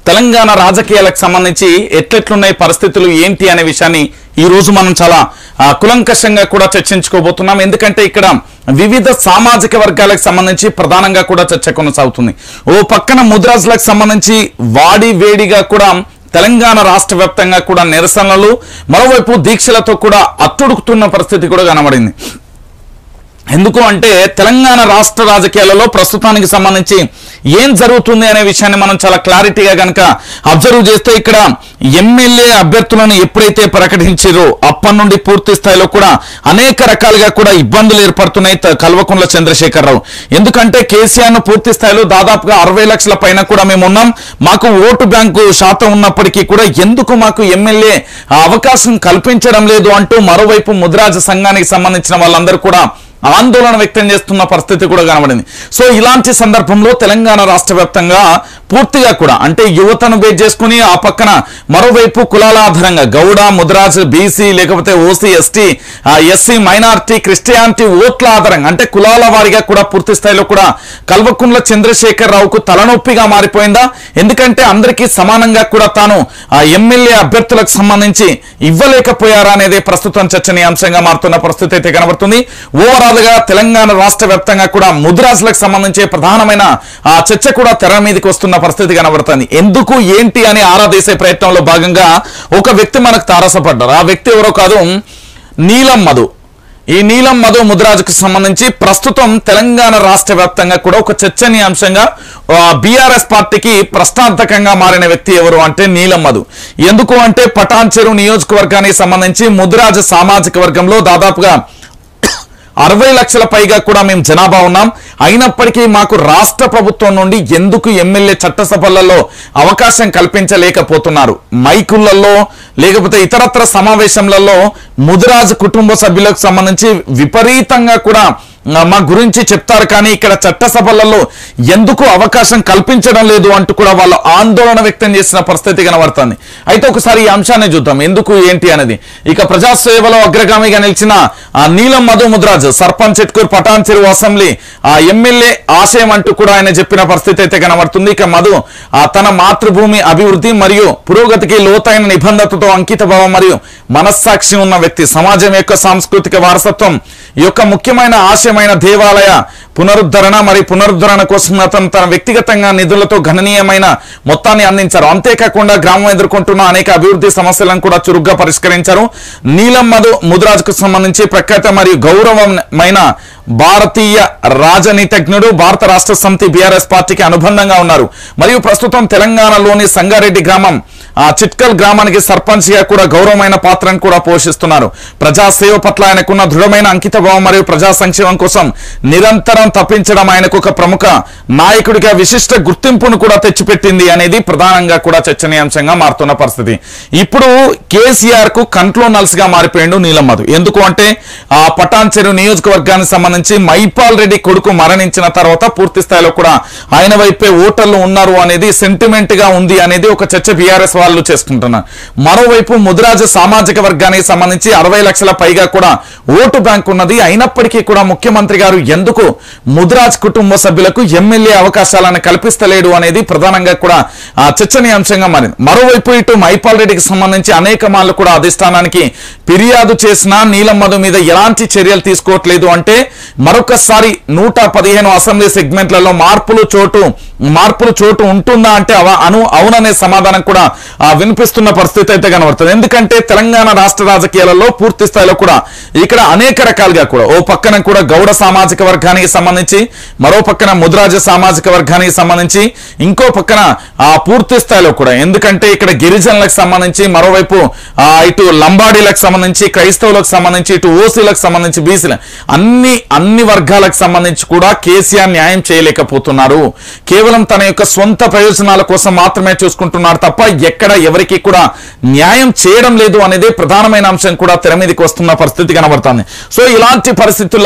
తెలంగాణ రాజకీయాలకు సంబంధించి ఎట్లెట్లున్నాయి పరిస్థితులు ఏంటి అనే విషయాన్ని ఈ రోజు మనం చాలా ఆ, కులంకషంగా కూడా చర్చించుకోబోతున్నాం ఎందుకంటే ఇక్కడ వివిధ సామాజిక వర్గాలకు సంబంధించి ప్రధానంగా కూడా చర్చ కొనసాగుతుంది ఓ పక్కన ముద్రాజులకు సంబంధించి వాడి వేడిగా కూడా తెలంగాణ రాష్ట్ర వ్యాప్తంగా కూడా నిరసనలు మరోవైపు దీక్షలతో కూడా అట్టుడుకుతున్న పరిస్థితి కూడా కనబడింది ఎందుకు అంటే తెలంగాణ రాష్ట్ర రాజకీయాలలో ప్రస్తుతానికి సంబంధించి ఏం జరుగుతుంది అనే విషయాన్ని మనం చాలా క్లారిటీగా కనుక అబ్జర్వ్ చేస్తే ఇక్కడ ఎమ్మెల్యే అభ్యర్థులను ఎప్పుడైతే ప్రకటించారో అప్పటి నుండి పూర్తి స్థాయిలో కూడా అనేక రకాలుగా కూడా ఇబ్బందులు ఏర్పడుతున్నాయి త- కల్వకుంట్ల చంద్రశేఖరరావు ఎందుకంటే కేసీఆర్ ను పూర్తి స్థాయిలో దాదాపుగా అరవై లక్షల పైన కూడా మేము ఉన్నాం మాకు ఓటు బ్యాంకు శాతం ఉన్నప్పటికీ కూడా ఎందుకు మాకు ఎమ్మెల్యే అవకాశం కల్పించడం లేదు అంటూ మరోవైపు ముద్రాజ సంఘానికి సంబంధించిన వాళ్ళందరూ కూడా ఆందోళన వ్యక్తం చేస్తున్న పరిస్థితి కూడా కనబడింది సో ఇలాంటి సందర్భంలో తెలంగాణ రాష్ట్ర వ్యాప్తంగా పూర్తిగా కూడా అంటే యువతను బేస్ చేసుకుని ఆ పక్కన మరోవైపు కులాల ఆధారంగా గౌడ ముద్రాజ్ బీసీ లేకపోతే OC ST SC minority Christianity ఓట్ల ఆధారంగా అంటే కులాల వారిగా కూడా పూర్తి స్థాయిలో కూడా కల్వకుంట్ల చంద్రశేఖర్ రావుకు తలనొప్పిగా మారిపోయిందా ఎందుకంటే అందరికీ సమానంగా కూడా తాను ఆ ఎమ్మెల్యే అభ్యర్థులకు సంబంధించి ఇవ్వలేకపోయారా అనేది ప్రస్తుతం చర్చనీయాంశంగా మారుతున్న పరిస్థితి అయితే కనబడుతుంది ఓవరాల్ గా తెలంగాణ రాష్ట్ర వ్యాప్తంగా కూడా ముద్రాసులకు సంబంధించి ప్రధానమైన ఆ చర్చ కూడా తెర మీదకి వస్తున్న పరిస్థితి కనబడుతుంది ఎందుకు ఏంటి అని ఆరాధేసే ప్రయత్నంలో భాగంగా ఒక వ్యక్తి మనకు తారసపడ్డారు ఆ వ్యక్తి ఎవరో కాదు నీలం మధు ఈ నీలం మధు ముద్రాజుకు సంబంధించి ప్రస్తుతం తెలంగాణ రాష్ట్ర వ్యాప్తంగా కూడా ఒక చర్చనీయాంశంగా బీఆర్ఎస్ పార్టీకి ప్రశ్నార్థకంగా మారిన వ్యక్తి ఎవరు అంటే నీలం మధు ఎందుకు అంటే పటాన్ చెరువు నియోజకవర్గానికి సంబంధించి ముద్రాజు సామాజిక వర్గంలో దాదాపుగా అరవై లక్షల పైగా కూడా మేము జనాభా ఉన్నాం అయినప్పటికీ మాకు రాష్ట్ర ప్రభుత్వం నుండి ఎందుకు ఎమ్మెల్యే చట్టసభలలో అవకాశం కల్పించలేకపోతున్నారు మైకులలో లేకపోతే ఇతరత్ర సమావేశంలలో ముదిరాజు కుటుంబ సభ్యులకు సంబంధించి విపరీతంగా కూడా ఆ, మా గురించి చెప్తారు కానీ ఇక్కడ చట్టసభలలో ఎందుకు అవకాశం కల్పించడం లేదు అంటూ కూడా వాళ్ళు ఆందోళన వ్యక్తం చేసిన పరిస్థితి కనబడుతుంది అయితే ఒకసారి ఈ అంశాన్ని చూద్దాం ఎందుకు ఏంటి అనేది ఇక ప్రజాసేవలో అగ్రగామిగా నిలిచిన ఆ నీలం మధు ముద్రాజ్ సర్పంచ్ ఎట్కూర్ పటాన్ చెరువు అసెంబ్లీ ఆ ఎమ్మెల్యే ఆశయం అంటూ కూడా ఆయన చెప్పిన పరిస్థితి అయితే కనబడుతుంది ఇక మధు ఆ తన మాతృభూమి అభివృద్ధి మరియు పురోగతికి లోతైన నిబంధతతో అంకిత భావం మరియు మనస్సాక్షి ఉన్న వ్యక్తి సమాజం యొక్క సాంస్కృతిక వారసత్వం ఈ యొక్క ముఖ్యమైన ఆశయమైన దేవాలయ పునరుద్ధరణ మరియు పునరుద్ధరణ కోసం అతను తన వ్యక్తిగతంగా నిధులతో గణనీయమైన మొత్తాన్ని అందించారు అంతేకాకుండా గ్రామం ఎదుర్కొంటున్న అనేక అభివృద్ధి సమస్యలను కూడా చురుగ్గా పరిష్కరించారు నీలం మధు ముద్రాజుకు సంబంధించి ప్రఖ్యాత మరియు గౌరవమైన భారతీయ రాజనీతిజ్ఞుడు భారత రాష్ట్ర సమితి బీఆర్ఎస్ పార్టీకి అనుబంధంగా ఉన్నారు మరియు ప్రస్తుతం తెలంగాణలోని సంగారెడ్డి గ్రామం ఆ చిట్కల్ గ్రామానికి సర్పంచ్ గా కూడా గౌరవమైన పాత్రను కూడా పోషిస్తున్నారు ప్రజా సేవ పట్ల ఆయనకున్న దృఢమైన అంకిత భావం మరియు ప్రజా సంక్షేమం కోసం నిరంతరం తప్పించడం ఆయనకు ఒక ప్రముఖ నాయకుడిగా విశిష్ట గుర్తింపును కూడా తెచ్చిపెట్టింది అనేది ప్రధానంగా కూడా చర్చనీయాంశంగా మారుతున్న పరిస్థితి ఇప్పుడు కేసీఆర్ కు కంట్రోనల్స్ గా మారిపోయిండు నీలమ్మధు ఎందుకు అంటే ఆ పటాన్ చెరువు నియోజకవర్గానికి సంబంధించి మైపాల్ రెడ్డి కొడుకు మరణించిన తర్వాత పూర్తి స్థాయిలో కూడా ఆయన వైపే ఓటర్లు ఉన్నారు అనేది సెంటిమెంట్ గా ఉంది అనేది ఒక చర్చ బీఆర్ఎస్ వాళ్ళు చేసుకుంటున్నారు మరోవైపు ముదిరాజు సామాజిక వర్గానికి సంబంధించి అరవై లక్షల పైగా కూడా ఓటు బ్యాంక్ ఉన్నది అయినప్పటికీ కూడా ముఖ్యమంత్రి గారు ఎందుకు ముదిరాజ్ కుటుంబ సభ్యులకు ఎమ్మెల్యే అవకాశాలను కల్పిస్తలేడు అనేది ప్రధానంగా కూడా ఆ చర్చనీయాంశంగా మారింది మరోవైపు ఇటు మైపాల్ రెడ్డికి సంబంధించి అనేక మార్లు కూడా అధిష్టానానికి ఫిర్యాదు చేసిన నీలం మధు మీద ఎలాంటి చర్యలు తీసుకోవట్లేదు అంటే మరొకసారి నూట పదిహేను అసెంబ్లీ సెగ్మెంట్లలో మార్పులు చోటు మార్పులు చోటు ఉంటుందా అంటే అవ అను అవుననే సమాధానం కూడా ఆ, వినిపిస్తున్న పరిస్థితి అయితే కనబడుతుంది ఎందుకంటే తెలంగాణ రాష్ట్ర రాజకీయాలలో పూర్తి స్థాయిలో కూడా ఇక్కడ అనేక రకాలుగా కూడా ఓ పక్కన కూడా గౌడ సామాజిక వర్గానికి సంబంధించి మరో పక్కన ముద్రాజ సామాజిక వర్గానికి సంబంధించి ఇంకో పక్కన ఆ పూర్తి స్థాయిలో కూడా ఎందుకంటే ఇక్కడ గిరిజనులకు సంబంధించి మరోవైపు ఆ, ఇటు లంబాడీలకు సంబంధించి క్రైస్తవులకు సంబంధించి ఇటు ఓసీలకు సంబంధించి బీసీల అన్ని అన్ని వర్గాలకు సంబంధించి కూడా కేసీఆర్ న్యాయం చేయలేకపోతున్నారు కేవలం తన యొక్క సొంత ప్రయోజనాల కోసం మాత్రమే చూసుకుంటున్నారు తప్ప ఎక్కడ ఎవరికి కూడా న్యాయం చేయడం లేదు అనేది ప్రధానమైన అంశం కూడా తెర మీదకి వస్తున్న పరిస్థితి కనబడుతుంది సో ఇలాంటి పరిస్థితులలో ఇప్పుడు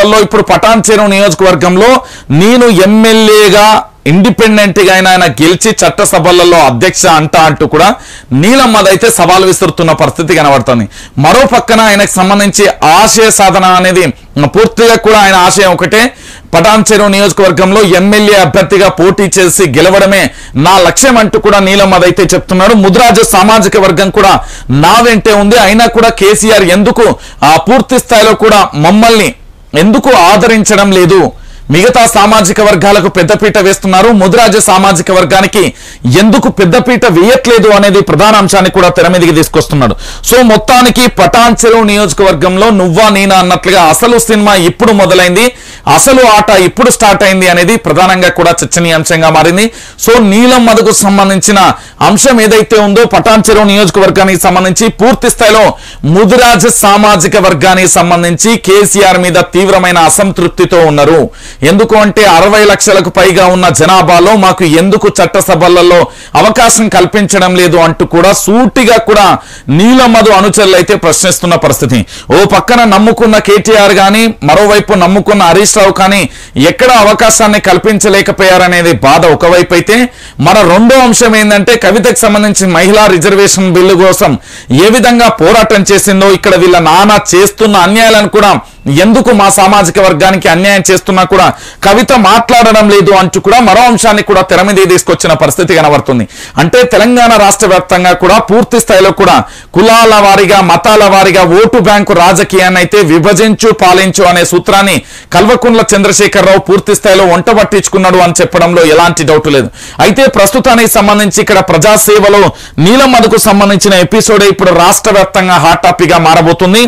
పటాన్ చెరువు నియోజకవర్గంలో నేను ఎమ్మెల్యేగా ఇండిపెండెంట్ గా ఆయన ఆయన గెలిచి చట్టసభలలో అధ్యక్ష అంట అంటూ కూడా నీలమ్మది అయితే సవాల్ విసురుతున్న పరిస్థితి కనబడుతుంది మరో పక్కన ఆయనకు సంబంధించి ఆశయ సాధన అనేది పూర్తిగా కూడా ఆయన ఆశయం ఒకటే పటాన్ చెరువు నియోజకవర్గంలో ఎమ్మెల్యే అభ్యర్థిగా పోటీ చేసి గెలవడమే నా లక్ష్యం అంటూ కూడా నీలమ్మది అయితే చెప్తున్నాడు ముద్రాజు సామాజిక వర్గం కూడా నా వెంటే ఉంది అయినా కూడా కేసీఆర్ ఎందుకు ఆ పూర్తి స్థాయిలో కూడా మమ్మల్ని ఎందుకు ఆదరించడం లేదు మిగతా సామాజిక వర్గాలకు పెద్దపీట వేస్తున్నారు ముదిరాజ సామాజిక వర్గానికి ఎందుకు పెద్దపీట వేయట్లేదు అనేది ప్రధాన అంశాన్ని కూడా తెర మీదకి తీసుకొస్తున్నాడు సో మొత్తానికి పటాన్ చెరువు నియోజకవర్గంలో నువ్వా నేనా అన్నట్లుగా అసలు సినిమా ఇప్పుడు మొదలైంది అసలు ఆట ఇప్పుడు స్టార్ట్ అయింది అనేది ప్రధానంగా కూడా చర్చనీయాంశంగా మారింది సో నీలం మదుకు సంబంధించిన అంశం ఏదైతే ఉందో పటాన్ చెరువు నియోజకవర్గానికి సంబంధించి పూర్తి స్థాయిలో ముదిరాజ సామాజిక వర్గానికి సంబంధించి కేసీఆర్ మీద తీవ్రమైన అసంతృప్తితో ఉన్నారు ఎందుకు అంటే అరవై లక్షలకు పైగా ఉన్న జనాభాలో మాకు ఎందుకు చట్టసభలలో అవకాశం కల్పించడం లేదు అంటూ కూడా సూటిగా కూడా నీలమధు అనుచరులు అయితే ప్రశ్నిస్తున్న పరిస్థితి ఓ పక్కన నమ్ముకున్న కేటీఆర్ గాని మరోవైపు నమ్ముకున్న హరీష్ రావు కానీ ఎక్కడ అవకాశాన్ని కల్పించలేకపోయారనేది బాధ ఒకవైపు అయితే మన రెండో అంశం ఏంటంటే కవితకు సంబంధించి మహిళా రిజర్వేషన్ బిల్లు కోసం ఏ విధంగా పోరాటం చేసిందో ఇక్కడ వీళ్ళ నాన్న చేస్తున్న అన్యాయాలను కూడా ఎందుకు మా సామాజిక వర్గానికి అన్యాయం చేస్తున్నా కూడా కవిత మాట్లాడడం లేదు అంటూ కూడా మరో అంశాన్ని కూడా తెర మీద తీసుకొచ్చిన పరిస్థితి కనబడుతుంది అంటే తెలంగాణ రాష్ట్ర వ్యాప్తంగా కూడా పూర్తి స్థాయిలో కూడా కులాల వారీగా మతాల వారీగా ఓటు బ్యాంకు రాజకీయాన్ని అయితే విభజించు పాలించు అనే సూత్రాన్ని కల్వకుంట్ల చంద్రశేఖరరావు పూర్తి స్థాయిలో వంట పట్టించుకున్నాడు అని చెప్పడంలో ఎలాంటి డౌట్ లేదు అయితే ప్రస్తుతానికి సంబంధించి ఇక్కడ ప్రజాసేవలో నీలం మధుకు సంబంధించిన ఎపిసోడ్ ఇప్పుడు రాష్ట్ర వ్యాప్తంగా హాట్ టాపిక్ గా మారబోతుంది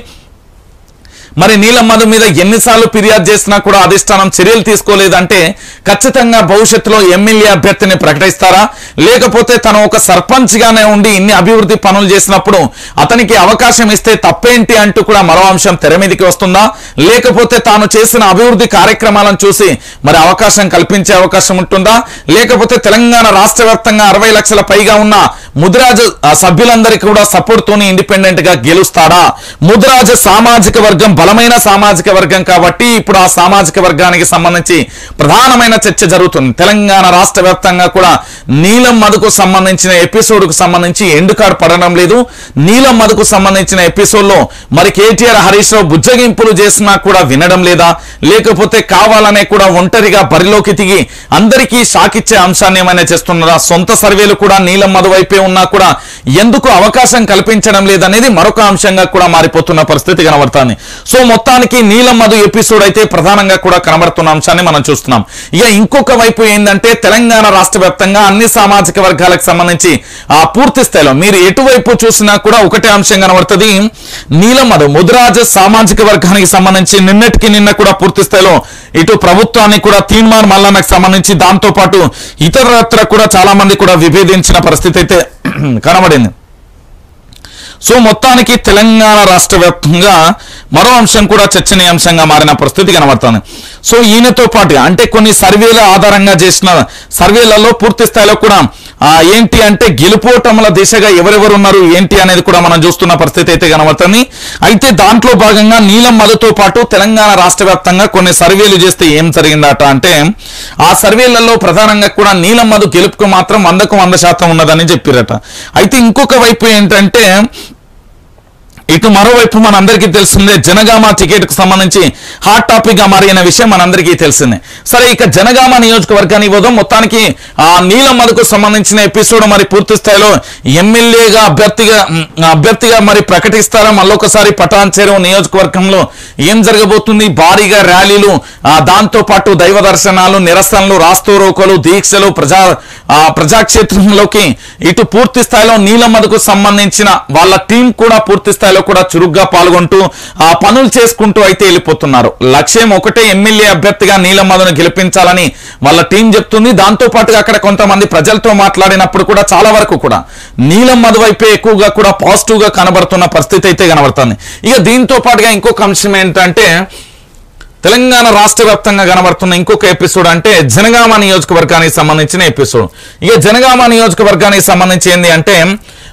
మరి నీలం మధు మీద ఎన్నిసార్లు ఫిర్యాదు చేసినా కూడా అధిష్టానం చర్యలు తీసుకోలేదంటే ఖచ్చితంగా భవిష్యత్తులో ఎమ్మెల్యే అభ్యర్థిని ప్రకటిస్తారా లేకపోతే తను ఒక సర్పంచ్ గానే ఉండి ఇన్ని అభివృద్ధి పనులు చేసినప్పుడు అతనికి అవకాశం ఇస్తే తప్పేంటి అంటూ కూడా మరో అంశం తెర మీదకి వస్తుందా లేకపోతే తాను చేసిన అభివృద్ధి కార్యక్రమాలను చూసి మరి అవకాశం కల్పించే అవకాశం ఉంటుందా లేకపోతే తెలంగాణ రాష్ట్ర వ్యాప్తంగా అరవై లక్షల పైగా ఉన్న ముదిరాజు ఆ సభ్యులందరికీ కూడా సపోర్ట్ తోని ఇండిపెండెంట్ గా గెలుస్తాడా ముదిరాజు సామాజిక వర్గం బలమైన సామాజిక వర్గం కాబట్టి ఇప్పుడు ఆ సామాజిక వర్గానికి సంబంధించి ప్రధానమైన చర్చ జరుగుతుంది తెలంగాణ రాష్ట్ర వ్యాప్తంగా కూడా నీలం మధుకు సంబంధించిన ఎపిసోడ్ కు సంబంధించి ఎండు కార్డు పడడం లేదు నీలం మధుకు సంబంధించిన ఎపిసోడ్ లో మరి కేటీఆర్ హరీష్ రావు బుజ్జగింపులు చేసినా కూడా వినడం లేదా లేకపోతే కావాలనే కూడా ఒంటరిగా బరిలోకి దిగి అందరికీ షాక్ ఇచ్చే అంశాన్ని ఏమైనా చేస్తున్నారా సొంత సర్వేలు కూడా నీలం మధు వైపే ఉన్నా కూడా ఎందుకు అవకాశం కల్పించడం లేదనేది మరొక అంశంగా కూడా మారిపోతున్న పరిస్థితి కనబడుతుంది సో మొత్తానికి నీలం మధు ఎపిసోడ్ అయితే ప్రధానంగా కూడా కనబడుతున్న అంశాన్ని మనం చూస్తున్నాం ఇక ఇంకొక వైపు ఏంటంటే తెలంగాణ రాష్ట్ర వ్యాప్తంగా అన్ని సామాజిక వర్గాలకు సంబంధించి ఆ పూర్తి స్థాయిలో మీరు ఎటువైపు చూసినా కూడా ఒకటే అంశం కనబడుతుంది నీలం మధు ముద్రాజ సామాజిక వర్గానికి సంబంధించి నిన్నటికి నిన్న కూడా పూర్తి స్థాయిలో ఇటు ప్రభుత్వానికి కూడా తీన్మార్ మల్లన్నకు సంబంధించి దాంతో పాటు ఇతరత్ర కూడా చాలా మంది కూడా విభేదించిన పరిస్థితి అయితే కనబడింది సో మొత్తానికి తెలంగాణ రాష్ట్ర వ్యాప్తంగా మరో అంశం కూడా చర్చనీయాంశంగా మారిన పరిస్థితి కనబడుతుంది సో ఈయనతో పాటు అంటే కొన్ని సర్వేల ఆధారంగా చేసిన సర్వేలలో పూర్తి స్థాయిలో కూడా ఆ, ఏంటి అంటే గెలుపోటముల దిశగా ఎవరెవరు ఉన్నారు ఏంటి అనేది కూడా మనం చూస్తున్న పరిస్థితి అయితే కనబడుతుంది అయితే దాంట్లో భాగంగా నీలం మధుతో పాటు తెలంగాణ రాష్ట్ర వ్యాప్తంగా కొన్ని సర్వేలు చేస్తే ఏం జరిగిందట అంటే ఆ సర్వేలలో ప్రధానంగా కూడా నీలం మధు గెలుపుకు మాత్రం వందకు వంద శాతం ఉన్నదని చెప్పిరట అయితే ఇంకొక వైపు ఏంటంటే ఇటు మరోవైపు మనందరికీ తెలిసిందే జనగామ టికెట్ కు సంబంధించి హాట్ టాపిక్ గా మారిన విషయం మనందరికీ తెలిసిందే సరే ఇక జనగామ నియోజకవర్గాన్ని పోదాం మొత్తానికి ఆ నీలం మధుకు సంబంధించిన ఎపిసోడ్ మరి పూర్తి స్థాయిలో ఎమ్మెల్యేగా అభ్యర్థిగా మ్, అభ్యర్థిగా మరి ప్రకటిస్తారా మళ్ళొకసారి పటాన్ చెరువు నియోజకవర్గంలో ఏం జరగబోతుంది భారీగా ర్యాలీలు ఆ, దాంతో పాటు దైవ దర్శనాలు నిరసనలు రాస్తోరోకోలు దీక్షలు ప్రజా ఆ, ప్రజాక్షేత్రంలోకి ఇటు పూర్తి స్థాయిలో నీలం మధుకు సంబంధించిన వాళ్ళ టీం కూడా పూర్తి స్థాయిలో కూడా చురుగ్గా పాల్గొంటూ ఆ పనులు చేసుకుంటూ అయితే వెళ్ళిపోతున్నారు లక్ష్యం ఒకటే ఎమ్మెల్యే అభ్యర్థిగా నీలం మధును గెలిపించాలని వాళ్ళ టీం చెప్తుంది దాంతో పాటుగా అక్కడ కొంతమంది ప్రజలతో మాట్లాడినప్పుడు కూడా చాలా వరకు కూడా నీలం మధు వైపే ఎక్కువగా కూడా పాజిటివ్ గా కనబడుతున్న పరిస్థితి అయితే కనబడుతుంది ఇక దీంతో పాటుగా ఇంకొక అంశం ఏంటంటే తెలంగాణ రాష్ట్ర వ్యాప్తంగా కనబడుతున్న ఇంకొక ఎపిసోడ్ అంటే జనగామ నియోజకవర్గానికి సంబంధించిన ఎపిసోడ్ ఇక జనగామ నియోజకవర్గానికి సంబంధించి ఏంది అంటే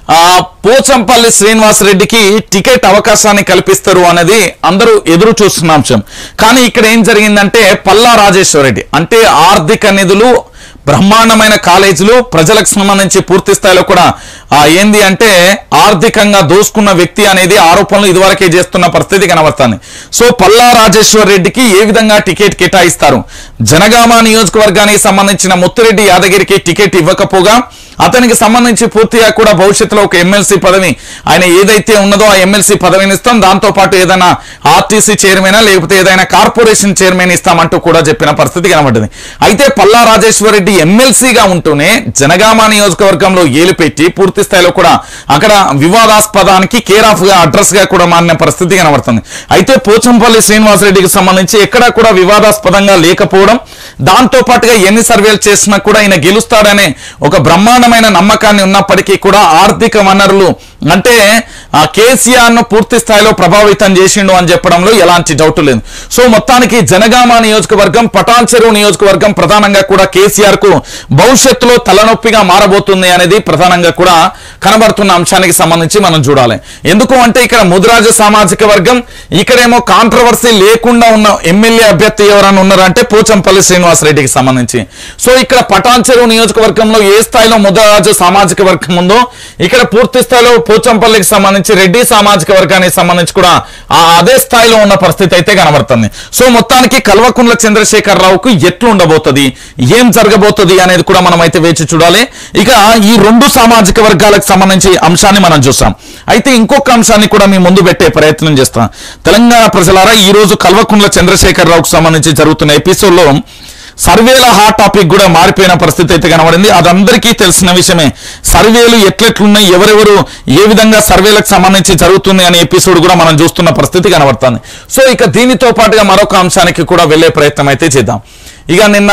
ఆ, పోచంపల్లి శ్రీనివాస్ రెడ్డికి టికెట్ అవకాశాన్ని కల్పిస్తారు అనేది అందరూ ఎదురు చూస్తున్న అంశం కానీ ఇక్కడ ఏం జరిగిందంటే పల్లా రాజేశ్వర రెడ్డి అంటే ఆర్థిక నిధులు బ్రహ్మాండమైన కాలేజీలు ప్రజలకు సంబంధించి పూర్తి స్థాయిలో కూడా ఆ, ఏంది అంటే ఆర్థికంగా దోసుకున్న వ్యక్తి అనేది ఆరోపణలు ఇదివరకే చేస్తున్న పరిస్థితి కనబడుతుంది సో పల్లా రాజేశ్వర్ రెడ్డికి ఏ విధంగా టికెట్ కేటాయిస్తారు జనగామ నియోజకవర్గానికి సంబంధించిన ముత్తిరెడ్డి యాదగిరికి టికెట్ ఇవ్వకపోగా అతనికి సంబంధించి పూర్తిగా కూడా భవిష్యత్తులో ఒక ఎమ్మెల్సీ పదవి ఆయన ఏదైతే ఉన్నదో ఆ ఎమ్మెల్సీ పదవిని ఇస్తాం దాంతో పాటు ఏదైనా ఆర్టీసీ చైర్మన్ లేకపోతే ఏదైనా కార్పొరేషన్ చైర్మన్ ఇస్తామంటూ కూడా చెప్పిన పరిస్థితి కనబడింది అయితే పల్లా రాజేశ్వర్ రెడ్డి ఎమ్మెల్సీగా ఉంటూనే జనగామ నియోజకవర్గంలో ఏలు పెట్టి పూర్తి స్థాయిలో కూడా అక్కడ వివాదాస్పదానికి కేర్ ఆఫ్ గా అడ్రస్ గా కూడా మారిన పరిస్థితి కనబడుతుంది అయితే పోచంపల్లి శ్రీనివాసరెడ్డికి సంబంధించి ఎక్కడా కూడా వివాదాస్పదంగా లేకపోవడం దాంతో పాటుగా ఎన్ని సర్వేలు చేసినా కూడా ఆయన గెలుస్తాడనే ఒక బ్రహ్మాండమైన నమ్మకాన్ని ఉన్నప్పటికీ కూడా ఆర్థిక వనరులు అంటే ఆ కేసీఆర్ ను పూర్తి స్థాయిలో ప్రభావితం చేసిండు అని చెప్పడంలో ఎలాంటి డౌట్ లేదు సో మొత్తానికి జనగామ నియోజకవర్గం పటాన్ చెరువు నియోజకవర్గం ప్రధానంగా కూడా కేసీఆర్ కు భవిష్యత్తులో తలనొప్పిగా మారబోతుంది అనేది ప్రధానంగా కూడా కనబడుతున్న అంశానికి సంబంధించి మనం చూడాలి ఎందుకు అంటే ఇక్కడ ముదిరాజు సామాజిక వర్గం ఇక్కడేమో కాంట్రవర్సీ లేకుండా ఉన్న ఎమ్మెల్యే అభ్యర్థి ఎవరైనా ఉన్నారంటే పోచంపల్లి శ్రీనివాస్ రెడ్డికి సంబంధించి సో ఇక్కడ పటాన్ చెరువు నియోజకవర్గంలో ఏ స్థాయిలో ముదిరాజు సామాజిక వర్గం ఉందో ఇక్కడ పూర్తి స్థాయిలో పోచంపల్లికి సంబంధించి రెడ్డి సామాజిక వర్గానికి సంబంధించి కూడా ఆ అదే స్థాయిలో ఉన్న పరిస్థితి అయితే కనబడుతుంది సో మొత్తానికి కల్వకుంట్ల చంద్రశేఖర్ రావుకు ఎట్లు ఉండబోతుంది ఏం జరగబోతుంది అనేది కూడా మనం అయితే వేచి చూడాలి ఇక ఈ రెండు సామాజిక వర్గాలకు సంబంధించి అంశాన్ని మనం చూసాం అయితే ఇంకొక అంశాన్ని కూడా మీ ముందు పెట్టే ప్రయత్నం చేస్తాం తెలంగాణ ప్రజలారా ఈ రోజు కల్వకుంట్ల చంద్రశేఖర్ రావుకు సంబంధించి జరుగుతున్న ఎపిసోడ్ లో సర్వేల హాట్ టాపిక్ కూడా మారిపోయిన పరిస్థితి అయితే కనబడింది అది అందరికీ తెలిసిన విషయమే సర్వేలు ఎట్లెట్లున్నాయి ఎవరెవరు ఏ విధంగా సర్వేలకు సంబంధించి జరుగుతుంది అనే ఎపిసోడ్ కూడా మనం చూస్తున్న పరిస్థితి కనబడుతుంది సో ఇక దీనితో పాటుగా మరొక అంశానికి కూడా వెళ్ళే ప్రయత్నం అయితే చేద్దాం ఇక నిన్న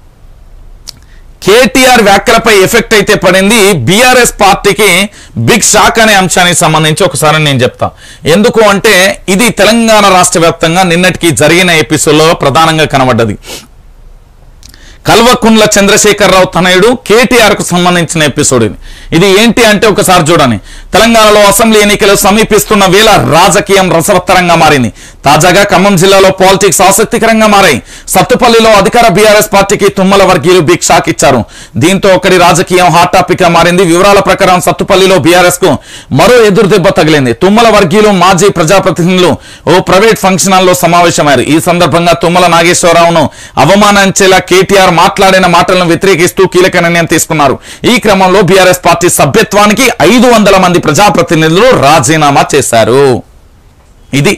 కేటీఆర్ వ్యాఖ్యలపై ఎఫెక్ట్ అయితే పడింది బీఆర్ఎస్ పార్టీకి బిగ్ షాక్ అనే అంశానికి సంబంధించి ఒకసారి నేను చెప్తా ఎందుకు అంటే ఇది తెలంగాణ రాష్ట్ర వ్యాప్తంగా నిన్నటికి జరిగిన ఎపిసోడ్లో ప్రధానంగా కనబడ్డది కల్వకుండ్ల చంద్రశేఖరరావు తనయుడు కేటీఆర్ కు సంబంధించిన ఎపిసోడ్ ఇది ఇది ఏంటి అంటే ఒకసారి చూడండి తెలంగాణలో అసెంబ్లీ ఎన్నికలు సమీపిస్తున్న వేళ రాజకీయం రసవత్తరంగా మారింది తాజాగా ఖమ్మం జిల్లాలో పాలిటిక్స్ ఆసక్తికరంగా మారాయి సత్తుపల్లిలో అధికార బీఆర్ఎస్ పార్టీకి తుమ్మల వర్గీయులు బిగ్ షాక్ ఇచ్చారు దీంతో ఒకరి రాజకీయం హాట్ టాపిక్ గా మారింది వివరాల ప్రకారం సత్తుపల్లిలో బీఆర్ఎస్ కు మరో ఎదురు దెబ్బ తగిలింది తుమ్మల వర్గీయులు మాజీ ప్రజాప్రతినిధులు ఓ ప్రైవేట్ ఫంక్షన్ హాల్లో సమావేశమయ్యారు ఈ సందర్భంగా తుమ్మల నాగేశ్వరరావును అవమానించేలా కేటీఆర్ మాట్లాడిన మాటలను వ్యతిరేకిస్తూ కీలక నిర్ణయం తీసుకున్నారు ఈ క్రమంలో బీఆర్ఎస్ పార్టీ సభ్యత్వానికి ఐదు వందల మంది ప్రజాప్రతినిధులు రాజీనామా చేశారు ఇది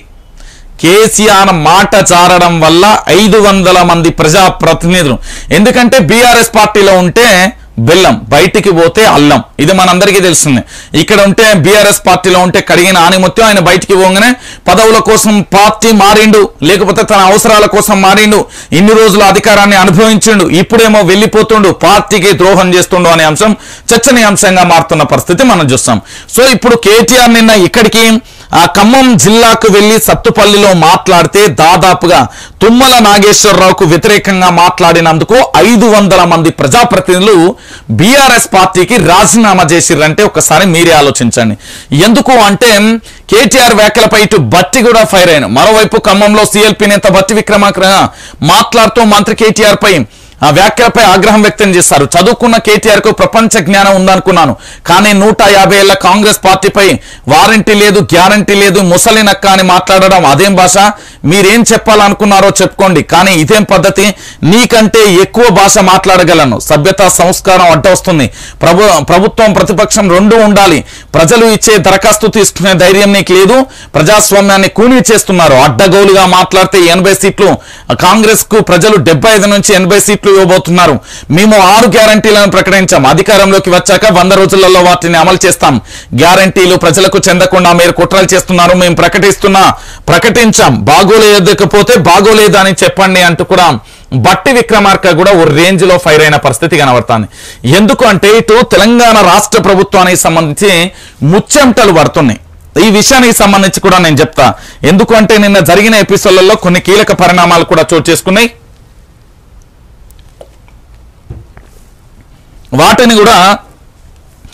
కేసీఆర్ మాట చారడం వల్ల ఐదు వందల మంది ప్రజాప్రతినిధులు ఎందుకంటే బీఆర్ఎస్ పార్టీలో ఉంటే బెల్లం బయటికి పోతే అల్లం ఇది మనందరికీ తెలిసిందే ఇక్కడ ఉంటే బీఆర్ఎస్ పార్టీలో ఉంటే కడిగిన ఆనిమత్యం ఆయన బయటికి పోగానే పదవుల కోసం పార్టీ మారిండు లేకపోతే తన అవసరాల కోసం మారిండు ఇన్ని రోజులు అధికారాన్ని అనుభవించిండు ఇప్పుడేమో వెళ్ళిపోతుండు పార్టీకి ద్రోహం చేస్తుండు అనే అంశం చర్చనీయాంశంగా మారుతున్న పరిస్థితి మనం చూస్తాం సో ఇప్పుడు కేటీఆర్ నిన్న ఇక్కడికి ఆ ఖమ్మం జిల్లాకు వెళ్లి సత్తుపల్లిలో మాట్లాడితే దాదాపుగా తుమ్మల నాగేశ్వరరావుకు వ్యతిరేకంగా మాట్లాడినందుకు ఐదు వందల మంది ప్రజాప్రతినిధులు బీఆర్ఎస్ పార్టీకి రాజీనామా చేసిర్రంటే ఒకసారి మీరే ఆలోచించండి ఎందుకు అంటే కేటీఆర్ వ్యాఖ్యలపై ఇటు బట్టి కూడా ఫైర్ అయిన మరోవైపు ఖమ్మంలో సిఎల్పి నేత బట్టి విక్రమార్క మాట్లాడుతూ మంత్రి కేటీఆర్ పై ఆ వ్యాఖ్యలపై ఆగ్రహం వ్యక్తం చేశారు చదువుకున్న కేటీఆర్ కు ప్రపంచ జ్ఞానం ఉందనుకున్నాను కానీ నూట యాభై ఏళ్ల కాంగ్రెస్ పార్టీపై వారంటీ లేదు గ్యారంటీ లేదు ముసలి నక్క అని మాట్లాడడం అదేం భాష మీరేం చెప్పాలనుకున్నారో చెప్పుకోండి కానీ ఇదేం పద్ధతి నీకంటే ఎక్కువ భాష మాట్లాడగలను సభ్యత సంస్కారం అడ్డొస్తుంది ప్రభు ప్రభుత్వం ప్రతిపక్షం రెండు ఉండాలి ప్రజలు ఇచ్చే దరఖాస్తు తీసుకునే ధైర్యం నీకు లేదు ప్రజాస్వామ్యాన్ని కూనీ చేస్తున్నారు అడ్డగోలుగా మాట్లాడితే ఎనభై సీట్లు కాంగ్రెస్ కు ప్రజలు డెబ్బై ఐదు నుంచి ఎనభై సీట్లు ఇవ్వబోతున్నారు మేము ఆరు గ్యారంటీలను ప్రకటించాం అధికారంలోకి వచ్చాక వంద రోజులలో వాటిని అమలు చేస్తాం గ్యారంటీలు ప్రజలకు చెందకుండా మీరు కుట్రలు చేస్తున్నారు మేము ప్రకటిస్తున్నా ప్రకటించాం బాగోలేకపోతే బాగోలేదు అని చెప్పండి అంటూ కూడా బట్టి విక్రమార్క కూడా ఓ రేంజ్ లో ఫైర్ అయిన పరిస్థితి కనబడుతుంది ఎందుకు అంటే ఇటు తెలంగాణ రాష్ట్ర ప్రభుత్వానికి సంబంధించి ముచ్చెంటలు పడుతున్నాయి ఈ విషయానికి సంబంధించి కూడా నేను చెప్తా ఎందుకు అంటే నిన్న జరిగిన ఎపిసోడ్లలో కొన్ని కీలక పరిణామాలు కూడా చోటు చేసుకున్నాయి వాటిని కూడా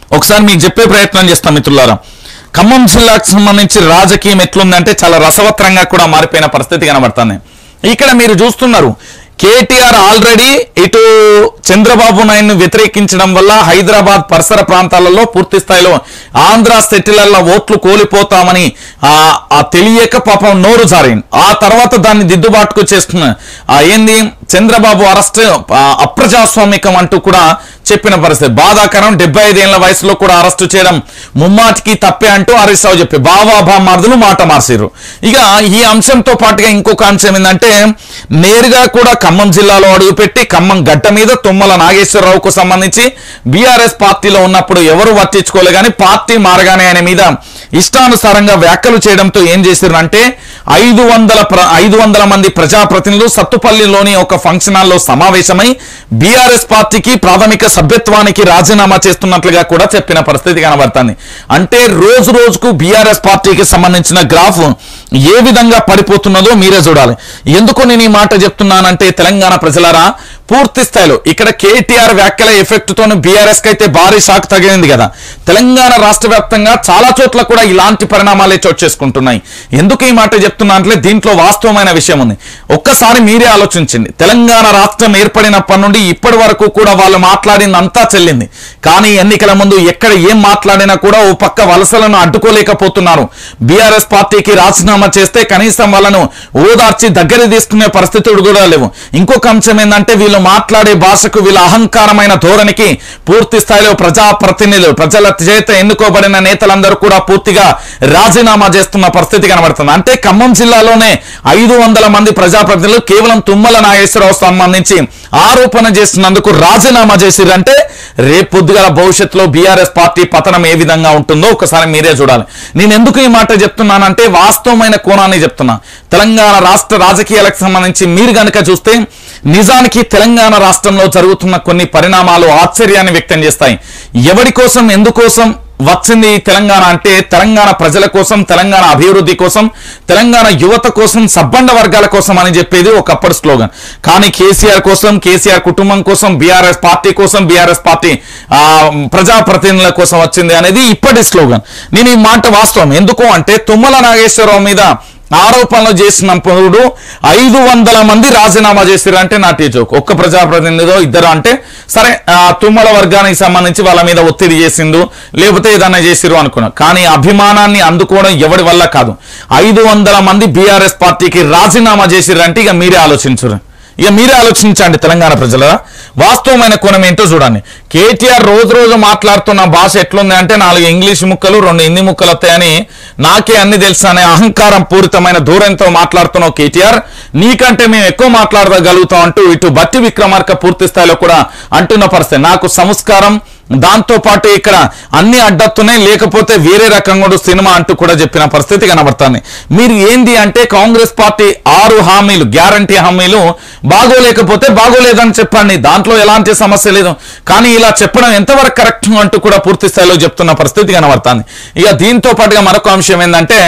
ఒకసారి మీకు చెప్పే ప్రయత్నం చేస్తాం మిత్రులారా ఖమ్మం జిల్లాకు సంబంధించి రాజకీయం ఎట్లుందంటే చాలా రసవత్రంగా కూడా మారిపోయిన పరిస్థితి కనబడుతుంది ఇక్కడ మీరు చూస్తున్నారు కేటీఆర్ ఆల్రెడీ ఇటు చంద్రబాబు నాయుడును వ్యతిరేకించడం వల్ల హైదరాబాద్ పరిసర ప్రాంతాలలో పూర్తి స్థాయిలో ఆంధ్ర సెటిలర్ల ఓట్లు కోల్పోతామని ఆ ఆ తెలియక పాపం నోరు జారింది ఆ తర్వాత దాన్ని దిద్దుబాటుకు చేస్తున్న ఆ ఏంది చంద్రబాబు అరెస్ట్ ఆ, అప్రజాస్వామికం అంటూ కూడా చెప్పిన పరిస్థితి బాధాకరం డెబ్బై ఐదేళ్ల వయసులో కూడా అరెస్టు చేయడం ముమ్మాటికి తప్పే అంటూ హరీష్ రావు చెప్పి బావా బామార్దులు మాట మార్చారు ఇక ఈ అంశంతో పాటుగా ఇంకొక అంశం ఏంటంటే నేరుగా కూడా ఖమ్మం జిల్లాలో అడుగుపెట్టి ఖమ్మం గడ్డ మీద తుమ్మల నాగేశ్వరరావుకు సంబంధించి బీఆర్ఎస్ పార్టీలో ఉన్నప్పుడు ఎవరు పట్టించుకోలే కానీ పార్టీ మారగానే ఆయన మీద ఇష్టానుసారంగా వ్యాఖ్యలు చేయడంతో ఏం చేశారు అంటే ఐదు వందల ప్ర- ఐదు వందల మంది ప్రజాప్రతినిధులు సత్తుపల్లిలోని ఒక ఫంక్షన్ హాల్లో సమావేశమై బీఆర్ఎస్ పార్టీకి ప్రాథమిక సభ్యత్వానికి రాజీనామా చేస్తున్నట్లుగా కూడా చెప్పిన పరిస్థితి కనబడుతుంది అంటే రోజు రోజుకు బీఆర్ఎస్ పార్టీకి సంబంధించిన గ్రాఫ్ ఏ విధంగా పడిపోతున్నదో మీరే చూడాలి ఎందుకు నేను ఈ మాట చెప్తున్నానంటే తెలంగాణ ప్రజలారా పూర్తి స్థాయిలో ఇక్కడ కేటీఆర్ వ్యాఖ్యల ఎఫెక్ట్ తోని బీఆర్ఎస్ కి అయితే భారీ షాక్ తగిలింది కదా తెలంగాణ రాష్ట్ర వ్యాప్తంగా చాలా చోట్ల కూడా ఇలాంటి పరిణామాలే చోటు చేసుకుంటున్నాయి ఎందుకు ఈ మాట చెప్తున్నా అంటే దీంట్లో వాస్తవమైన విషయం ఉంది ఒక్కసారి మీరే ఆలోచించండి తెలంగాణ రాష్ట్రం ఏర్పడినప్పటి నుండి ఇప్పటి వరకు కూడా వాళ్ళు మాట్లాడిందంతా చెల్లింది కానీ ఎన్నికల ముందు ఎక్కడ ఏం మాట్లాడినా కూడా ఓ పక్క వలసలను అడ్డుకోలేకపోతున్నారు బీఆర్ఎస్ పార్టీకి రాజీనామా చేస్తే కనీసం వాళ్ళను ఓదార్చి దగ్గర తీసుకునే పరిస్థితులు కూడా లేవు ఇంకొక అంశం ఏంటంటే వీళ్ళు మాట్లాడే భాషకు వీళ్ళ అహంకారమైన ధోరణికి పూర్తి స్థాయిలో ప్రజాప్రతినిధులు ప్రజల చేత ఎన్నుకోబడిన నేతలందరూ కూడా పూర్తిగా రాజీనామా చేస్తున్న పరిస్థితి కనబడుతుంది అంటే ఖమ్మం జిల్లాలోనే ఐదు వందల మంది ప్రజాప్రతినిధులు కేవలం తుమ్మల నాగేశ్వరరావు సంబంధించి ఆరోపణ చేసినందుకు రాజీనామా చేసిరంటే రేపు పొద్దుగల భవిష్యత్తులో బీఆర్ఎస్ పార్టీ పతనం ఏ విధంగా ఉంటుందో ఒకసారి మీరే చూడాలి నేను ఎందుకు ఈ మాట చెప్తున్నానంటే వాస్తవమైన కోణాన్ని చెప్తున్నా తెలంగాణ రాష్ట్ర రాజకీయాలకు సంబంధించి మీరు గనుక చూస్తే నిజానికి తెలంగాణ రాష్ట్రంలో జరుగుతున్న కొన్ని పరిణామాలు ఆశ్చర్యాన్ని వ్యక్తం చేస్తాయి ఎవరి కోసం ఎందుకోసం వచ్చింది ఈ తెలంగాణ అంటే తెలంగాణ ప్రజల కోసం తెలంగాణ అభివృద్ధి కోసం తెలంగాణ యువత కోసం సబ్బండ వర్గాల కోసం అని చెప్పేది ఒకప్పటి స్లోగన్ కానీ కేసీఆర్ కోసం కేసీఆర్ కుటుంబం కోసం బీఆర్ఎస్ పార్టీ కోసం బీఆర్ఎస్ పార్టీ ఆ, ప్రజాప్రతినిధుల కోసం వచ్చింది అనేది ఇప్పటి స్లోగన్ నేను ఈ మాట వాస్తవం ఎందుకు అంటే తుమ్మల నాగేశ్వరరావు మీద ఆరోపణలు చేసినప్పుడు ఐదు వందల మంది రాజీనామా చేసిరు అంటే నా టీచర్ ఒక్క ప్రజాప్రతినిధిలో ఇద్దరు అంటే సరే ఆ తుమ్మల వర్గానికి సంబంధించి వాళ్ళ మీద ఒత్తిడి చేసిండు లేకపోతే ఏదైనా చేసిరు అనుకున్నా కానీ అభిమానాన్ని అందుకోవడం ఎవరి వల్ల కాదు ఐదు వందల మంది బీఆర్ఎస్ పార్టీకి రాజీనామా చేసిరు అంటే ఇక మీరే ఆలోచించరు ఇక మీరే ఆలోచించండి తెలంగాణ ప్రజల వాస్తవమైన కోణం ఏంటో చూడండి కేటీఆర్ రోజు రోజు మాట్లాడుతున్న భాష ఎట్లుంది అంటే నాలుగు ఇంగ్లీష్ ముక్కలు రెండు హిందీ ముక్కలు వస్తాయని నాకే అన్ని తెలుసు అనే అహంకారం పూరితమైన దూరంతో మాట్లాడుతున్నావు కేటీఆర్ నీకంటే మేము ఎక్కువ మాట్లాడగలుగుతాం అంటూ ఇటు బట్టి విక్రమార్క పూర్తి స్థాయిలో కూడా అంటున్న పరిస్థితి నాకు సంస్కారం దాంతో పాటు ఇక్కడ అన్ని అడ్డత్తున్నాయి లేకపోతే వేరే రకంగా కూడా సినిమా అంటూ కూడా చెప్పిన పరిస్థితి కనబడుతుంది మీరు ఏంది అంటే కాంగ్రెస్ పార్టీ ఆరు హామీలు గ్యారంటీ హామీలు బాగోలేకపోతే బాగోలేదని చెప్పండి దాంట్లో ఎలాంటి సమస్య లేదు కానీ ఇలా చెప్పడం ఎంతవరకు కరెక్ట్ అంటూ కూడా పూర్తి స్థాయిలో చెప్తున్న పరిస్థితి కనబడుతుంది ఇక దీంతో పాటుగా మరొక అంశం ఏంటంటే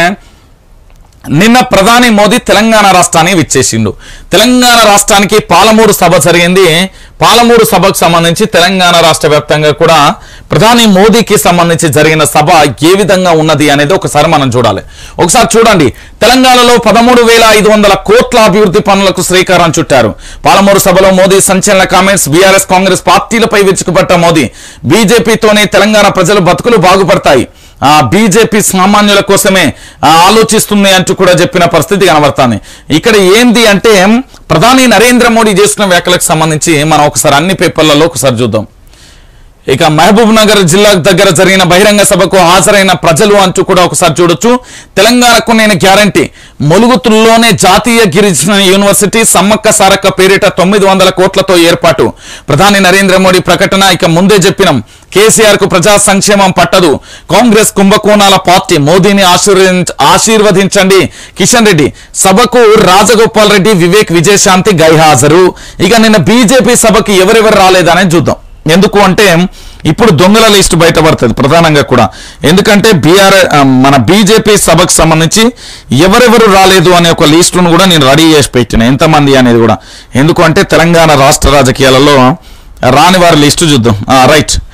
నిన్న ప్రధాని మోదీ తెలంగాణ రాష్ట్రానికి విచ్చేసిండు తెలంగాణ రాష్ట్రానికి పాలమూరు సభ జరిగింది పాలమూరు సభకు సంబంధించి తెలంగాణ రాష్ట్ర వ్యాప్తంగా కూడా ప్రధాని మోదీకి సంబంధించి జరిగిన సభ ఏ విధంగా ఉన్నది అనేది ఒకసారి మనం చూడాలి ఒకసారి చూడండి తెలంగాణలో పదమూడు వేల ఐదు వందల కోట్ల అభివృద్ధి పనులకు శ్రీకారం చుట్టారు పాలమూరు సభలో మోదీ సంచలన కామెంట్స్ బీఆర్ఎస్ కాంగ్రెస్ పార్టీలపై విరుచుకుపడ్డ మోదీ బీజేపీతోనే తెలంగాణ ప్రజలు బతుకులు బాగుపడతాయి ఆ బీజేపీ సామాన్యుల కోసమే ఆ, ఆలోచిస్తుంది అంటూ కూడా చెప్పిన పరిస్థితి కనబడుతుంది ఇక్కడ ఏంది అంటే ప్రధాని నరేంద్ర మోడీ చేసిన వ్యాఖ్యలకు సంబంధించి మనం ఒకసారి అన్ని పేపర్లలో ఒకసారి చూద్దాం ఇక మహబూబ్ నగర్ జిల్లా దగ్గర జరిగిన బహిరంగ సభకు హాజరైన ప్రజలు అంటూ కూడా ఒకసారి చూడొచ్చు తెలంగాణకు నేను గ్యారంటీ ములుగుతుల్లోనే జాతీయ గిరిజన యూనివర్సిటీ సమ్మక్క సారక్క పేరిట తొమ్మిది వందల కోట్లతో ఏర్పాటు ప్రధాని నరేంద్ర మోడీ ప్రకటన ఇక ముందే చెప్పినాం కేసీఆర్ కు ప్రజా సంక్షేమం పట్టదు కాంగ్రెస్ కుంభకోణాల పార్టీ మోదీని ఆశీర్వదించ ఆశీర్వదించండి కిషన్ రెడ్డి సభకు రాజగోపాల్ రెడ్డి వివేక్ విజయశాంతి గైహాజరు ఇక నిన్న బీజేపీ సభకి ఎవరెవరు రాలేదనేది చూద్దాం ఎందుకు అంటే ఇప్పుడు దొంగల లిస్ట్ బయటపడుతుంది ప్రధానంగా కూడా ఎందుకంటే బీఆర్ మన బీజేపీ సభకు సంబంధించి ఎవరెవరు రాలేదు అనే ఒక లిస్టును కూడా నేను రెడీ చేసి పెట్టిన ఎంతమంది అనేది కూడా ఎందుకు అంటే తెలంగాణ రాష్ట్ర రాజకీయాలలో రాని వారి లిస్టు చూద్దాం రైట్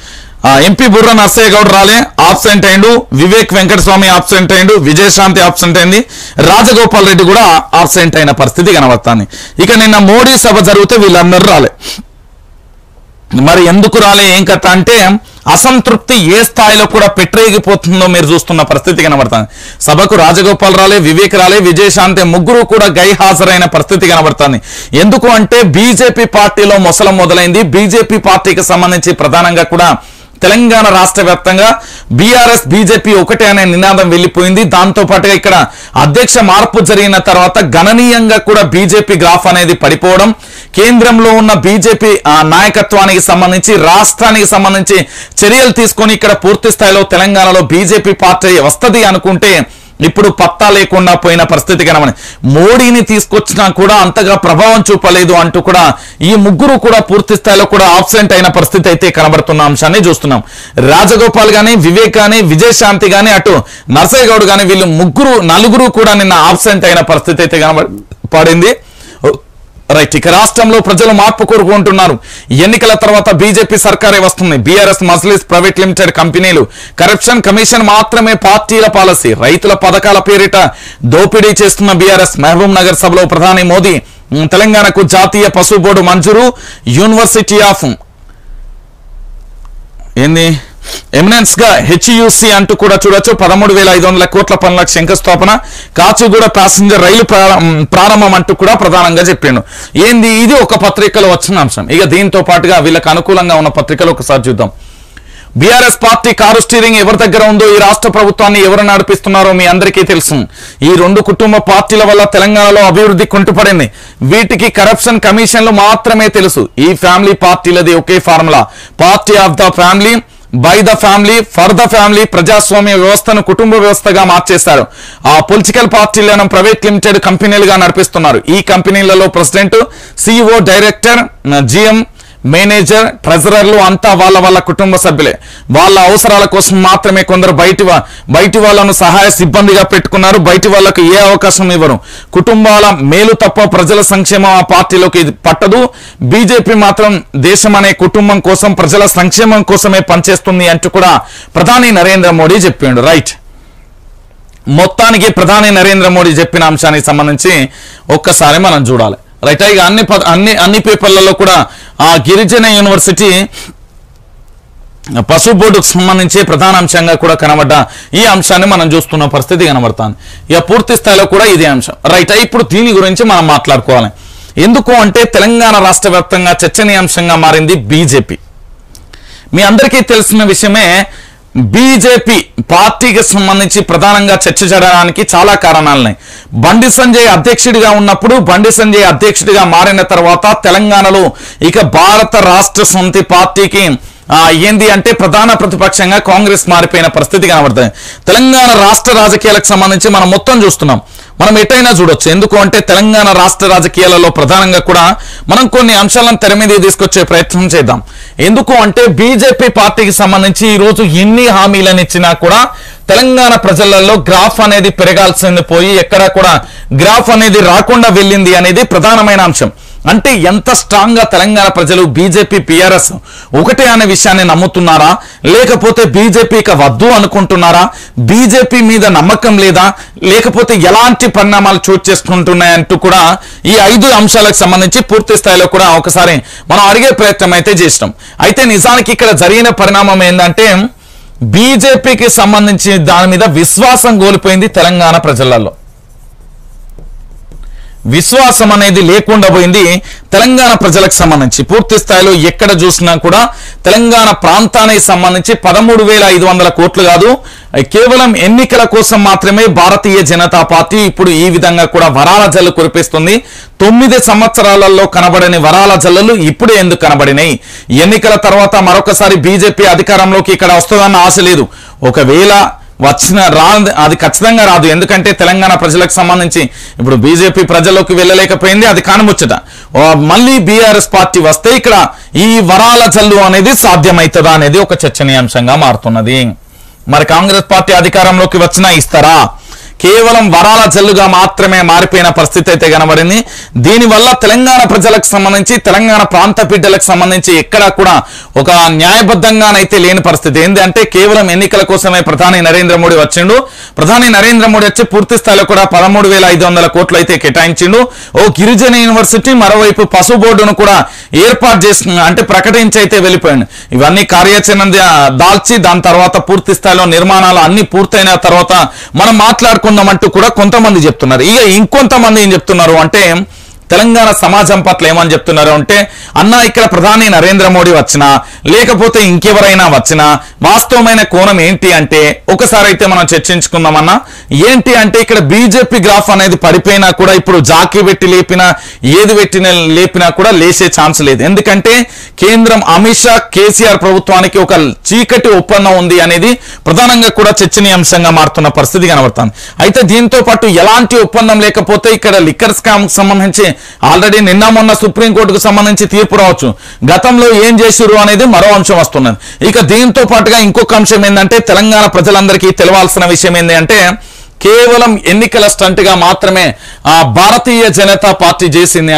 ఆ, ఎంపీ బుర్ర నర్సయ్య గౌడ్ రాలే ఆబ్సెంట్ అయిండు వివేక్ వెంకటస్వామి ఆబ్సెంట్ అయిండు విజయశాంతి ఆబ్సెంట్ అయింది రాజగోపాల్ రెడ్డి కూడా ఆబ్సెంట్ అయిన పరిస్థితి కనబడుతుంది ఇక నిన్న మోడీ సభ జరిగితే వీళ్ళందరూ రాలే మరి ఎందుకు రాలే ఏం కథ అంటే అసంతృప్తి ఏ స్థాయిలో కూడా పెట్టరేగిపోతుందో మీరు చూస్తున్న పరిస్థితి కనబడుతుంది సభకు రాజగోపాల్ రాలే వివేక్ రాలే విజయశాంతి ముగ్గురు కూడా గై హాజరైన పరిస్థితి కనబడుతుంది ఎందుకు అంటే బీజేపీ పార్టీలో మొసలం మొదలైంది బీజేపీ పార్టీకి సంబంధించి ప్రధానంగా కూడా తెలంగాణ రాష్ట్ర వ్యాప్తంగా బీఆర్ఎస్ బీజేపీ ఒకటే అనే నినాదం వెళ్ళిపోయింది దాంతో పాటుగా ఇక్కడ అధ్యక్ష మార్పు జరిగిన తర్వాత గణనీయంగా కూడా బీజేపీ గ్రాఫ్ అనేది పడిపోవడం కేంద్రంలో ఉన్న బీజేపీ ఆ, నాయకత్వానికి సంబంధించి రాష్ట్రానికి సంబంధించి చర్యలు తీసుకొని ఇక్కడ పూర్తి స్థాయిలో తెలంగాణలో బీజేపీ పార్టీ వస్తది అనుకుంటే ఇప్పుడు పత్తా లేకుండా పోయిన పరిస్థితి కనమని మోడీని తీసుకొచ్చినా కూడా అంతగా ప్రభావం చూపలేదు అంటూ కూడా ఈ ముగ్గురు కూడా పూర్తి స్థాయిలో కూడా ఆబ్సెంట్ అయిన పరిస్థితి అయితే కనబడుతున్న అంశాన్ని చూస్తున్నాం రాజగోపాల్ గాని వివేక్ గాని విజయశాంతి గాని అటు నర్సయ్య గౌడ్ గాని వీళ్ళు ముగ్గురు నలుగురు కూడా నిన్న ఆబ్సెంట్ అయిన పరిస్థితి అయితే కనబ పడింది రైట్ ఇక రాష్ట్రంలో ప్రజలు మార్పు కోరుకుంటున్నారు ఎన్నికల తర్వాత బీజేపీ సర్కారే వస్తుంది బీఆర్ఎస్ మజ్లిస్ ప్రైవేట్ లిమిటెడ్ కంపెనీలు కరప్షన్ కమిషన్ మాత్రమే పార్టీల పాలసీ రైతుల పథకాల పేరిట దోపిడీ చేస్తున్న బీఆర్ఎస్ మహబూబ్ నగర్ సభలో ప్రధాని మోదీ ఉమ్, తెలంగాణకు జాతీయ పశు బోర్డు మంజూరు యూనివర్సిటీ ఆఫ్ ఏంది ఎమినెన్స్ గా హెచ్యుసి అంటూ కూడా చూడొచ్చు పదమూడు వేల ఐదు వందల కోట్ల పనులకు శంకుస్థాపన కాచిగూడ ప్యాసింజర్ రైలు ప్రారం- ప్రారంభం అంటూ కూడా ప్రధానంగా చెప్పిండు ఏంది ఇది ఒక పత్రికలో వచ్చిన అంశం ఇక దీంతో పాటుగా వీళ్ళకి అనుకూలంగా ఉన్న పత్రికలు ఒకసారి చూద్దాం బీఆర్ఎస్ పార్టీ కారు స్టీరింగ్ ఎవరి దగ్గర ఉందో ఈ రాష్ట్ర ప్రభుత్వాన్ని ఎవరు నడిపిస్తున్నారో మీ అందరికీ తెలుసు ఈ రెండు కుటుంబ పార్టీల వల్ల తెలంగాణలో అభివృద్ధి కుంటుపడింది వీటికి కరప్షన్ కమిషన్లు మాత్రమే తెలుసు ఈ ఫ్యామిలీ పార్టీలది ఒకే formula party of the family by the family for the family ప్రజాస్వామ్య వ్యవస్థను కుటుంబ వ్యవస్థగా మార్చేశారు ఆ పొలిటికల్ పార్టీలను ప్రైవేట్ లిమిటెడ్ కంపెనీలుగా నడిపిస్తున్నారు ఈ కంపెనీలలో president CEO director GM manager ట్రెజరర్లు అంతా వాళ్ళ వాళ్ళ కుటుంబ సభ్యులే వాళ్ళ అవసరాల కోసం మాత్రమే కొందరు బయటి వా- బయటి వాళ్ళను సహాయ సిబ్బందిగా పెట్టుకున్నారు బయటి వాళ్ళకు ఏ అవకాశం ఇవ్వరు కుటుంబాల మేలు తప్ప ప్రజల సంక్షేమం ఆ పార్టీలోకి ఇది పట్టదు బీజేపీ మాత్రం దేశం అనే కుటుంబం కోసం ప్రజల సంక్షేమం కోసమే పనిచేస్తుంది అంటూ కూడా ప్రధాని నరేంద్ర మోడీ చెప్పిండు రైట్ మొత్తానికి ప్రధాని నరేంద్ర మోడీ చెప్పిన అంశానికి సంబంధించి ఒక్కసారి మనం చూడాలి రైట్ ఇక అన్ని ప- అన్ని అన్ని పేపర్లలో కూడా ఆ గిరిజన యూనివర్సిటీ పశు బోర్డుకు సంబంధించి ప్రధాన అంశంగా కూడా కనబడ్డ ఈ అంశాన్ని మనం చూస్తున్న పరిస్థితి కనబడుతుంది ఇక పూర్తి స్థాయిలో కూడా ఇదే అంశం రైట్ ఇప్పుడు దీని గురించి మనం మాట్లాడుకోవాలి ఎందుకు అంటే తెలంగాణ రాష్ట్ర వ్యాప్తంగా చర్చనీయాంశంగా మారింది బీజేపీ మీ అందరికీ తెలిసిన విషయమే బీజేపీ పార్టీకి సంబంధించి ప్రధానంగా చర్చ జరగడానికి చాలా కారణాలున్నాయి బండి సంజయ్ అధ్యక్షుడిగా ఉన్నప్పుడు బండి సంజయ్ అధ్యక్షుడిగా మారిన తర్వాత తెలంగాణలో ఇక భారత రాష్ట్ర సమితి పార్టీకి ఆ, ఏంది అంటే ప్రధాన ప్రతిపక్షంగా కాంగ్రెస్ మారిపోయిన పరిస్థితి కనబడుతుంది తెలంగాణ రాష్ట్ర రాజకీయాలకు సంబంధించి మనం మొత్తం చూస్తున్నాం మనం ఎటైనా చూడొచ్చు ఎందుకు అంటే తెలంగాణ రాష్ట్ర రాజకీయాలలో ప్రధానంగా కూడా మనం కొన్ని అంశాలను తెర మీద తీసుకొచ్చే ప్రయత్నం చేద్దాం ఎందుకు అంటే బీజేపీ పార్టీకి సంబంధించి ఈ రోజు ఎన్ని హామీలను ఇచ్చినా కూడా తెలంగాణ ప్రజలలో గ్రాఫ్ అనేది పెరగాల్సింది పోయి ఎక్కడ కూడా గ్రాఫ్ అనేది రాకుండా వెళ్ళింది అనేది ప్రధానమైన అంశం అంటే ఎంత స్ట్రాంగ్ గా తెలంగాణ ప్రజలు బీజేపీ పిఆర్ఎస్ ఒకటే అనే విషయాన్ని నమ్ముతున్నారా లేకపోతే బీజేపీ ఇక వద్దు అనుకుంటున్నారా బీజేపీ మీద నమ్మకం లేదా లేకపోతే ఎలాంటి పరిణామాలు చోటు చేసుకుంటున్నాయంటూ కూడా ఈ ఐదు అంశాలకు సంబంధించి పూర్తి స్థాయిలో కూడా ఒకసారి మనం అడిగే ప్రయత్నం అయితే చేసినాం అయితే నిజానికి ఇక్కడ జరిగిన పరిణామం ఏంటంటే బీజేపీకి సంబంధించి దాని మీద విశ్వాసం కోల్పోయింది తెలంగాణ ప్రజలలో విశ్వాసం అనేది లేకుండా పోయింది తెలంగాణ ప్రజలకు సంబంధించి పూర్తి స్థాయిలో ఎక్కడ చూసినా కూడా తెలంగాణ ప్రాంతానికి సంబంధించి పదమూడు వేల ఐదు వందల కోట్లు కాదు కేవలం ఎన్నికల కోసం మాత్రమే భారతీయ జనతా పార్టీ ఇప్పుడు ఈ విధంగా కూడా వరాల జల్లు కురిపిస్తుంది తొమ్మిది సంవత్సరాలలో కనబడని వరాల జల్లులు ఇప్పుడు ఎందుకు కనబడినాయి ఎన్నికల తర్వాత మరొకసారి బీజేపీ అధికారంలోకి ఇక్కడ వస్తుందన్న ఆశ లేదు ఒకవేళ వచ్చిన రా అది ఖచ్చితంగా రాదు ఎందుకంటే తెలంగాణ ప్రజలకు సంబంధించి ఇప్పుడు బీజేపీ ప్రజల్లోకి వెళ్ళలేకపోయింది అది కానముచ్చట ఓ, మళ్ళీ బీఆర్ఎస్ పార్టీ వస్తే ఇక్కడ ఈ వరాల జల్లు అనేది సాధ్యమవుతుందా అనేది ఒక చర్చనీయాంశంగా మారుతున్నది మరి కాంగ్రెస్ పార్టీ అధికారంలోకి వచ్చినా ఇస్తారా కేవలం వరాల జల్లుగా మాత్రమే మారిపోయిన పరిస్థితి అయితే కనబడింది దీనివల్ల తెలంగాణ ప్రజలకు సంబంధించి తెలంగాణ ప్రాంత బిడ్డలకు సంబంధించి ఎక్కడా కూడా ఒక న్యాయబద్ధంగానైతే లేని పరిస్థితి ఏంటంటే కేవలం ఎన్నికల కోసమే ప్రధాని నరేంద్ర మోడీ వచ్చిండు ప్రధాని నరేంద్ర మోడీ వచ్చి పూర్తి స్థాయిలో కూడా పదమూడు వేల ఐదు వందల కోట్లు అయితే కేటాయించిండు ఓ గిరిజన యూనివర్సిటీ మరోవైపు పశు బోర్డును కూడా ఏర్పాటు చేసిన అంటే ప్రకటించి అయితే వెళ్ళిపోయింది ఇవన్నీ కార్యాచరణ దా- దాల్చి దాని తర్వాత పూర్తి స్థాయిలో నిర్మాణాలు అన్ని పూర్తయిన తర్వాత మనం మాట్లాడుకుందామంటూ కూడా కొంతమంది చెప్తున్నారు ఇక ఇంకొంతమంది ఏం చెప్తున్నారు అంటే తెలంగాణ సమాజం పట్ల ఏమని చెప్తున్నారు అంటే అన్న ఇక్కడ ప్రధాని నరేంద్ర మోడీ వచ్చినా లేకపోతే ఇంకెవరైనా వచ్చినా వాస్తవమైన కోణం ఏంటి అంటే ఒకసారి అయితే మనం చర్చించుకుందామన్నా ఏంటి అంటే ఇక్కడ బీజేపీ గ్రాఫ్ అనేది పడిపోయినా కూడా ఇప్పుడు జాకీ పెట్టి లేపినా ఏది పెట్టిన లేపినా కూడా లేసే ఛాన్స్ లేదు ఎందుకంటే కేంద్రం అమిత్ షా కేసీఆర్ ప్రభుత్వానికి ఒక చీకటి ఒప్పందం ఉంది అనేది ప్రధానంగా కూడా చర్చనీయాంశంగా మారుతున్న పరిస్థితి కనబడుతుంది అయితే దీంతో పాటు ఎలాంటి ఒప్పందం లేకపోతే ఇక్కడ లిక్కర్ స్కామ్ సంబంధించి ఆల్రెడీ నిన్న మొన్న సుప్రీంకోర్టుకు సంబంధించి తీర్పు రావచ్చు గతంలో ఏం చేసిరు అనేది మరో అంశం వస్తున్నది ఇక దీంతో పాటుగా ఇంకొక అంశం ఏంటంటే తెలంగాణ ప్రజలందరికీ తెలవాల్సిన విషయం ఏంటి అంటే కేవలం ఎన్నికల స్టంట్ గా మాత్రమే ఆ భారతీయ జనతా పార్టీ చేసింది